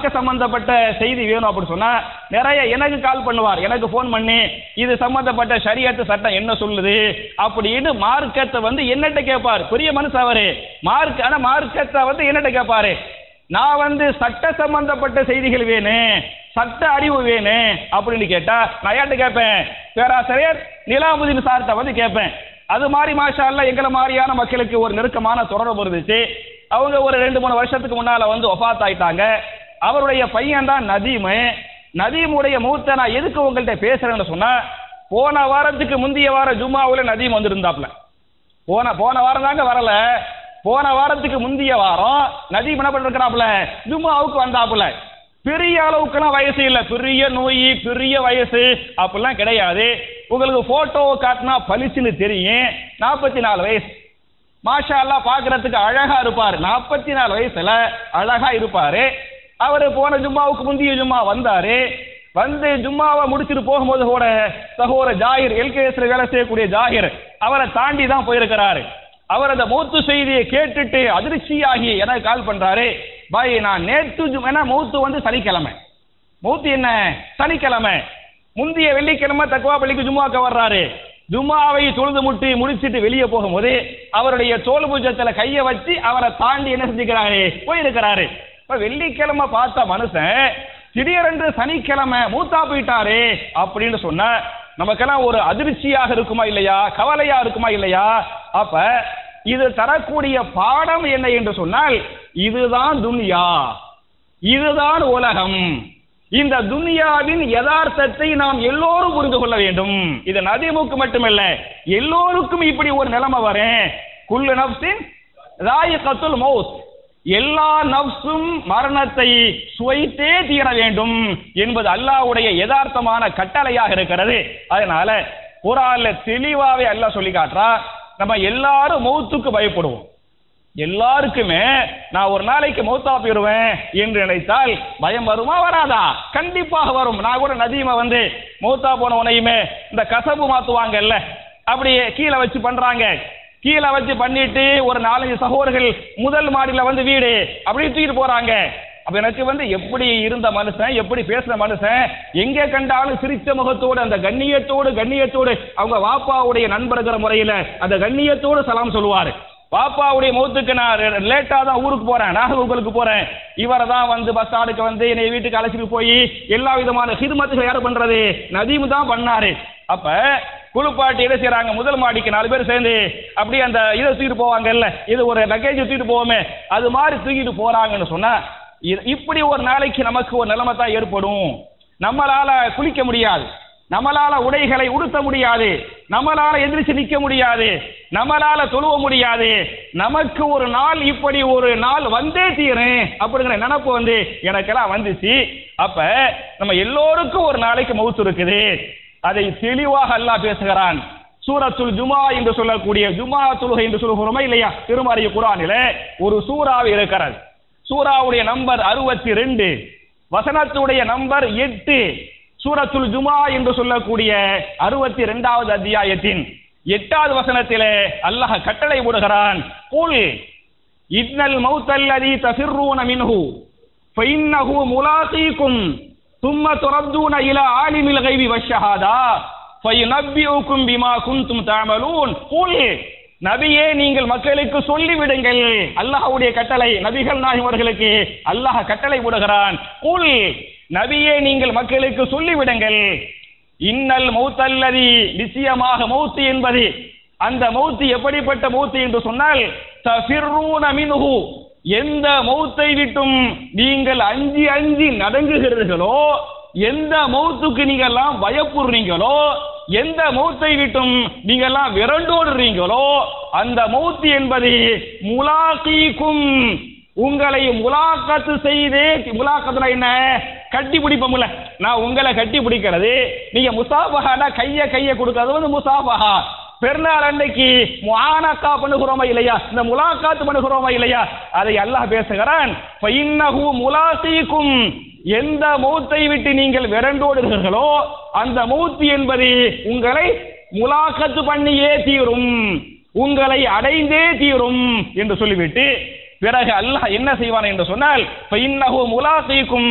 மார்க்க சம்பந்தப்பட்ட செய்தி வேணும் அப்படின்னு சொன்னா நிறைய எனக்கு கால் பண்ணுவார் எனக்கு ஃபோன் பண்ணி இது சம்பந்தப்பட்ட ஷரியத்து சட்டம் என்ன சொல்லுது அப்படின்னு மார்க்கத்தை வந்து என்னட்ட கேட்பார் பெரிய மனுஷன் அவரு மார்க் ஆனா மார்க்கத்தை வந்து என்னட்ட கேட்பாரு நான் வந்து சட்ட சம்பந்தப்பட்ட செய்திகள் வேணும் சட்ட அறிவு வேணும் அப்படின்னு கேட்டா நான் யார்கிட்ட கேட்பேன் பேராசிரியர் நிலாமுதீன் சார்கிட்ட வந்து கேட்பேன் அது மாதிரி மாஷா அல்லாஹ் எங்களை மாதிரியான மக்களுக்கு ஒரு நெருக்கமான தொடர்பு இருந்துச்சு அவங்க ஒரு ரெண்டு மூணு வருஷத்துக்கு முன்னால வந்து ஒஃபாத் ஆயிட்டாங்க அவருடைய பையன் தான் நதீமு நதீமுடைய மூத்த நான் எதுக்கு உங்கள்கிட்ட பேசுறேன்னு சொன்னா போன வாரத்துக்கு முந்தைய வாரம் ஜும்மாவுல நதீம் வந்திருந்தாப்ல போன போன வாரம் தாங்க வரல போன வாரத்துக்கு முந்தைய வாரம் நதீம் என்ன பண்ணிருக்கிறாப்ல ஜும்மாவுக்கு வந்தாப்புல பெரிய அளவுக்குலாம் வயசு இல்ல பெரிய நோய் பெரிய வயசு அப்படிலாம் கிடையாது உங்களுக்கு போட்டோவை காட்டினா பளிச்சுன்னு தெரியும் நாற்பத்தி நாலு வயசு மாஷா அல்லாஹ் பார்க்கறதுக்கு அழகா இருப்பார் நாற்பத்தி நாலு வயசுல அழகா இருப்பாரு அவரு போன ஜும்மாவுக்கு முந்தைய ஜும்மா வந்தாரு வந்து ஜும்மாவை முடிச்சிட்டு போகும்போது கூட சகோதர ஜாகிர் எல்கேஎஸ்ல வேலை செய்யக்கூடிய ஜாகிர் அவரை தாண்டி தான் போயிருக்கிறாரு அவர் அந்த மௌத்து செய்தியை கேட்டுட்டு அதிர்ச்சியாகி எனக்கு கால் பண்றாரு பாய் நான் நேற்று ஜும்- ஏன்னா மௌத்து வந்து சனிக்கிழமை மௌத்து என்ன சனிக்கிழமை முந்தைய வெள்ளிக்கிழமை தக்குவா பள்ளிக்கு ஜும்மாக்க வர்றாரு ஜும்மாவை தொழுது முட்டி முடிச்சிட்டு வெளியே போகும்போது அவருடைய தோல் பூஜத்துல கைய வச்சு அவரை தாண்டி என்ன செஞ்சுக்கிறாரு போயிருக்கிறாரு இப்ப வெள்ளிக்கிழமை பார்த்த மனுஷன் திடீரென்று சனிக்கிழமை மூத்தா போயிட்டாரு அப்படின்னு சொன்ன நமக்கெல்லாம் ஒரு அதிர்ச்சியாக இருக்குமா இல்லையா கவலையா இருக்குமா இல்லையா அப்ப இது தரக்கூடிய பாடம் என்ன என்று சொன்னால் இதுதான் துன்யா இதுதான் உலகம் இந்த துனியாவின் யதார்த்தத்தை நாம் எல்லோரும் புரிந்து கொள்ள வேண்டும் இது நதிமுக்கு மட்டுமல்ல எல்லோருக்கும் இப்படி ஒரு நிலைமை வரும் குல்லு நப்சின் ராயிகத்துல் மௌத் எல்லா நப்சும் மரணத்தை சுவைத்தே தீர வேண்டும் என்பது அல்லாஹ்வுடைய யதார்த்தமான கட்டளையாக இருக்கிறது அதனால குரான்ல தெளிவாவே அல்லாஹ் சொல்லி காட்டுறா நம்ம எல்லாரும் மௌத்துக்கு பயப்படுவோம் எல்லாருக்குமே நான் ஒரு நாளைக்கு மௌத்தா போயிருவேன் என்று நினைத்தால் பயம் வருமா வராதா கண்டிப்பாக வரும் நான் கூட நதியுமா வந்து மௌத்தா போன உனையுமே இந்த கசபு மாத்துவாங்கல்ல அப்படியே கீழே வச்சு பண்றாங்க கீழே வச்சு பண்ணிட்டு ஒரு நாலஞ்சு சகோதரர்கள் முதல் மாடியில வந்து வீடு அப்படியே தூக்கிட்டு போறாங்க அப்ப எனக்கு வந்து எப்படி இருந்த மனுஷன் எப்படி பேசுன மனுஷன் எங்க கண்டாலும் சிரிச்ச முகத்தோடு அந்த கண்ணியத்தோடு கண்ணியத்தோடு அவங்க வாப்பாவுடைய நண்பர்கிற முறையில அந்த கண்ணியத்தோடு சலாம் சொல்லுவாரு பாப்பாவுடைய மௌத்துக்கு நான் லேட்டா தான் ஊருக்கு போறேன் நாகர்கோவிலுக்கு போறேன் இவரை தான் வந்து பஸ் ஸ்டாண்டுக்கு வந்து என்னை வீட்டுக்கு அழைச்சிட்டு போய் எல்லா விதமான ஹிதுமத்துகள் யார் பண்றது நதீம் தான் பண்ணாரு அப்ப குளிப்பாட்டி என்ன செய்றாங்க முதல் மாடிக்கு நாலு பேர் சேர்ந்து அப்படியே அந்த இதை தூக்கிட்டு போவாங்கல்ல இது ஒரு லக்கேஜ் தூக்கிட்டு போவோமே அது மாதிரி தூக்கிட்டு போறாங்கன்னு சொன்னா இது- இப்படி ஒரு நாளைக்கு நமக்கு ஒரு நிலைமை தான் ஏற்படும் நம்மளால குளிக்க முடியாது நம்மளால உடைகளை உடுத்த முடியாது நம்மளால எதிர்த்து நிக்க முடியாது நம்மளால தொழுவ முடியாது நமக்கு ஒரு நாள் இப்படி ஒரு நாள் வந்தே தீரும் அப்படிங்கிற நினப்பு வந்து எனக்கெல்லாம் வந்துச்சு அப்ப நம்ம எல்லோருக்கும் ஒரு நாளைக்கு மவுத்து இருக்குது அதை தெளிவாக அல்லாஹ் பேசுகிறான் சூரத்துல் ஜுமா என்று சொல்லக்கூடிய ஜுமா தொழுகை என்று சொல்லுகிறோமா இல்லையா திருமறை குரானில ஒரு சூறாவை இருக்கிறது சூறாவுடைய நம்பர் அறுபத்தி ரெண்டு வசனத்துடைய நம்பர் எட்டு சூரத்துல் ஜுமா என்று சொல்லக்கூடிய அறுபத்தி ரெண்டாவது அத்தியாயத்தின் எட்டாவது வசனத்திலே அல்லாஹ் கட்டளை போடுகிறான் கூல் இன்னல் மௌத்தல்லதி தஃபிர்ரூன மின்ஹு ஃபைன்னஹு முலாகீக்கும் ثم تردون إلى عالم الغيب والشهادة فينبئكم بما كنتم تعملون قل நபியே நீங்கள் மக்களுக்கு சொல்லி விடுங்கள் அல்லாஹ்வுடைய கட்டளை நபிகள் நாயகம் அவர்களுக்கு அல்லாஹ் கட்டளை விடுகிறான் குல் நபியே நீங்கள் மக்களுக்கு சொல்லி விடுங்கள் இன்னல் மௌத்தல்லதி நிச்சயமாக மௌத்து என்பது அந்த மௌத்து எப்படிப்பட்ட மௌத்து என்று சொன்னால் தஃபிர்ரூன மின்ஹு எந்த மௌத்தை விட்டும் நீங்கள் அஞ்சி அஞ்சி நடுங்குகிறீர்களோ எந்த மௌத்துக்கு நீங்கெல்லாம் பயப்படுறீங்களோ எந்த மௌத்தை விட்டும் நீங்கெல்லாம் விரண்டோடுறீங்களோ அந்த மௌத்து என்பது முலாக்கீக்கும் உங்களை முலாக்கத்து செய்தே முலாக்கத்துல என்ன கட்டி பிடிப்போம்ல நான் உங்களை கட்டி பிடிக்கிறது நீங்க முசாபஹானா கைய கைய கொடுக்கறது வந்து முசாபஹா பெருநாள் அன்னைக்கு முஆனக்கா பண்ணுகிறோமா இல்லையா இந்த முலாக்காத்து பண்ணுகிறோமா இல்லையா அதை அல்லாஹ் பேசுகிறான் ஃபைன்னஹு முலாசீக்கும் எந்த மௌத்தை விட்டு நீங்கள் விரண்டோடுகிறீர்களோ அந்த மௌத்து என்பது உங்களை முலாக்கத்து பண்ணியே தீரும் உங்களை அடைந்தே தீரும் என்று சொல்லிவிட்டு பிறகு அல்லாஹ் என்ன செய்வான் என்று சொன்னால் ஃபைன்னஹு முலாசீக்கும்